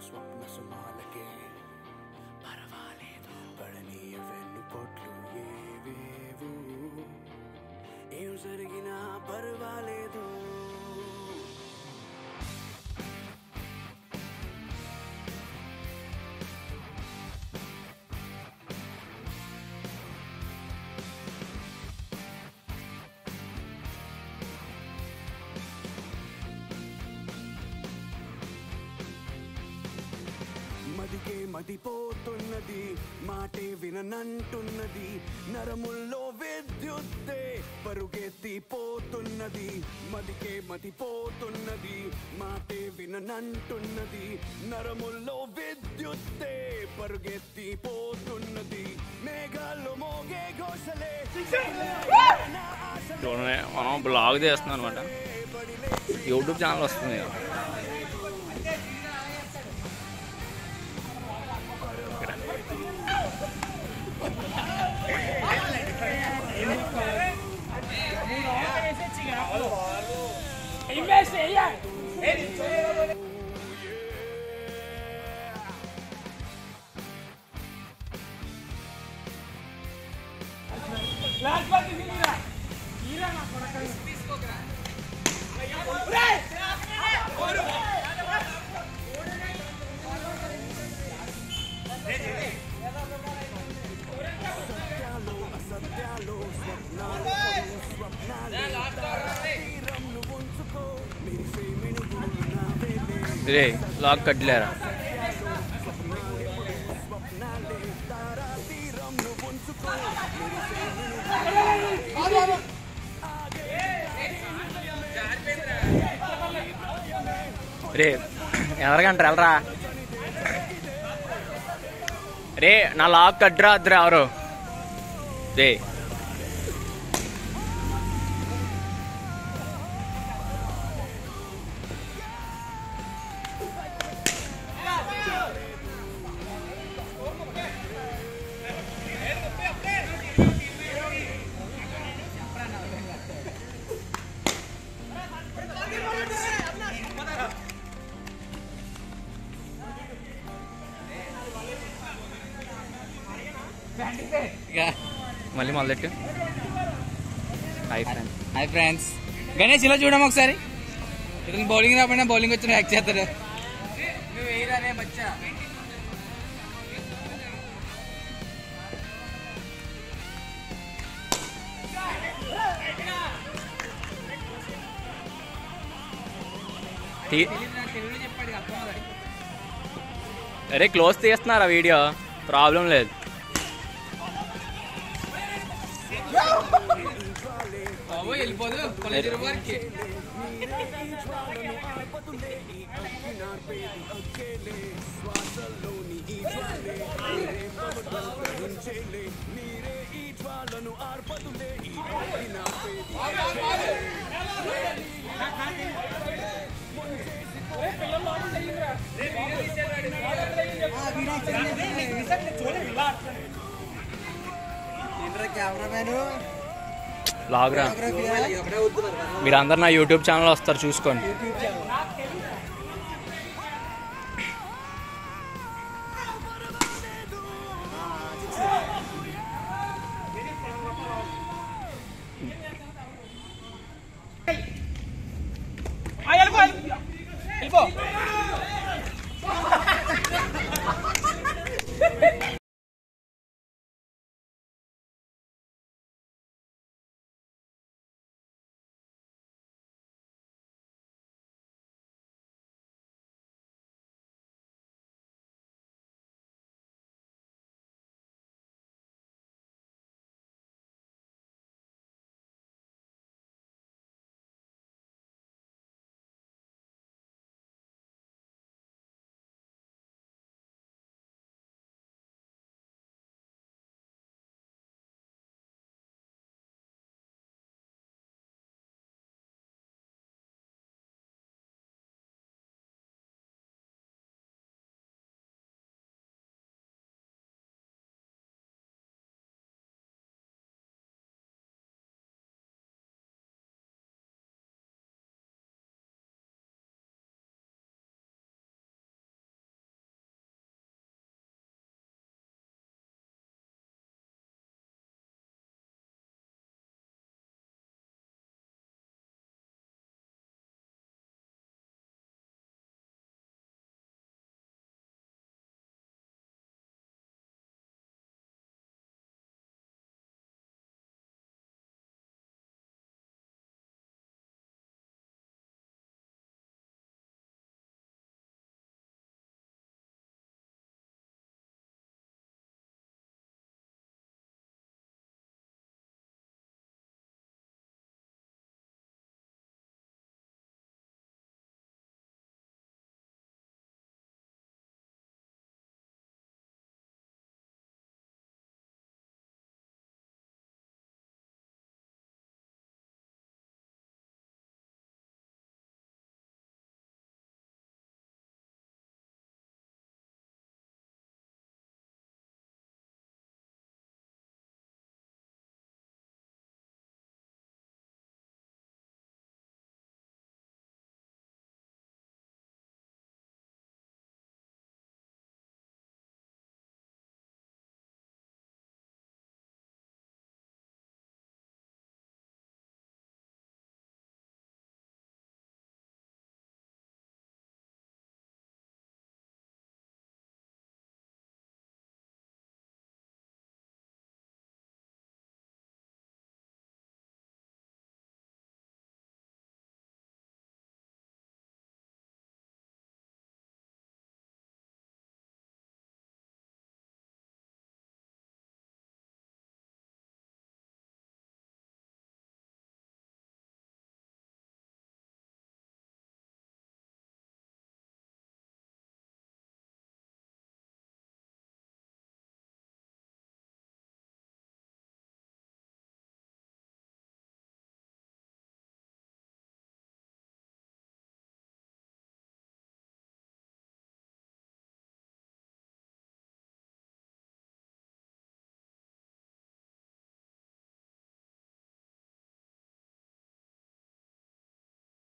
స్వప్న సుమాలకే పర్వాలేదు పడని వెన్ను పొట్లు ఏవేవు ఏం జరిగినా పర్వాలేదు మదికే మదిపోతున్నది మాటే విననంటున్నది నరముల్లో విద్యుత్తే పరుగెత్తిపోతున్నది మదికే మతిపోతున్నది మాటే విననంటున్నది నరముల్లో విద్యుత్తే పరుగెత్తిపోతున్నది మేఘాల్లో మోగే ఘోషలే చూడండి మనం బ్లాగ్ చేస్తున్నాం అనమాట యూట్యూబ్ ఛానల్ వస్తుంది రే లాగ్ కట్టలేరా రే ఎదరగంటారు వెళ్ళరా రే నా లాగ్ కట్టరా వద్దురా ఎవరు రే మళ్ళీ మొదలెట్టు hi friend hi friends Ganesh ఇలా చూడము ఒకసారి ఇతను బౌలింగ్ రాకుండా బౌలింగ్ వచ్చి యాక్ట్ చేస్తాడు నువ్వు వేయరానే బచ్చా తీ తెలుగులో చెప్పాడు అర్థం అవ్వదు. అరే క్లోజ్ తీస్తున్నారా వీడియో ప్రాబ్లం లేదు బాబు వెళ్ళిపోదు కాలేజీ వారికి లాగ్రా మీరు అందరు నా యూట్యూబ్ ఛానల్ వస్తారు చూసుకోండి